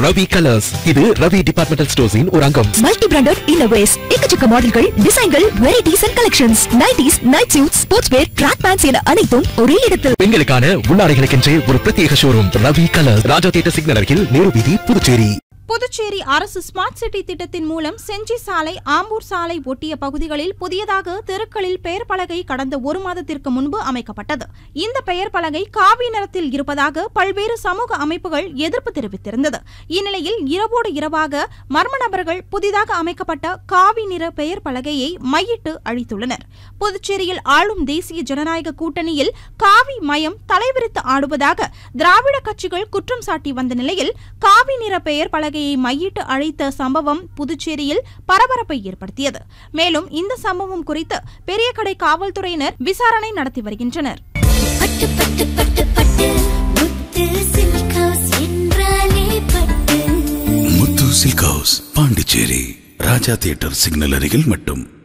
Ravi colours இது Ravi departmental ஸ்டோர்ஸின் ஒரு அங்கம் மல்டி பிராண்டட் இன்னோவேஸ் எக்கச்சக்க மாடல்கள் டிசைன்கள் varieties and collections nighties night suit sports wear track pants என அனைத்தும் ஒரே இடத்தில் பெண்களுக்கான உள்ளாடைகளுக்கென்றே ஒரு பிரத்யேக showroom Ravi colours Raja theatre signal அருகில் நேரு வீதி புதுச்சேரி புதுச்சேரி அரசு ஸ்மார்ட் சிட்டி திட்டத்தின் மூலம் செஞ்சி சாலை ஆம்பூர் சாலை ஒட்டிய பகுதிகளில் புதியதாக தெருக்களில் பெயர் பலகை கடந்த ஒரு மாதத்திற்கு முன்பு அமைக்கப்பட்டது இந்த பெயர் பலகை காவி நிறத்தில் இருப்பதாக பல்வேறு சமூக அமைப்புகள் எதிர்ப்பு தெரிவித்திருந்தது இந்நிலையில் இரவோடு இரவாக மர்ம நபர்கள் புதிதாக அமைக்கப்பட்ட காவி நிற பெயர் பலகையை மையிட்டு அழித்துள்ளனர் புதுச்சேரியில் ஆளும் தேசிய ஜனநாயக கூட்டணியில் காவி மயம் தலைவிரித்து ஆடுவதாக திராவிட கட்சிகள் குற்றம் சாட்டி வந்த நிலையில் காவி நிற பெயர் பலகையை மையிட்டு அழைத்த சம்பவம் புதுச்சேரியில் பரபரப்பை ஏற்படுத்தியது மேலும் இந்த சம்பவம் குறித்து பெரியகடை காவல்துறையினர் விசாரணை நடத்தி வருகின்றனர் பட்டு பட்டு பட்டு பட்டு முத்து சில்க் ஹவுஸ் என்றாலே Pattu Muthu silk house Pondicherry Raja theatre signal அருகில் மட்டும்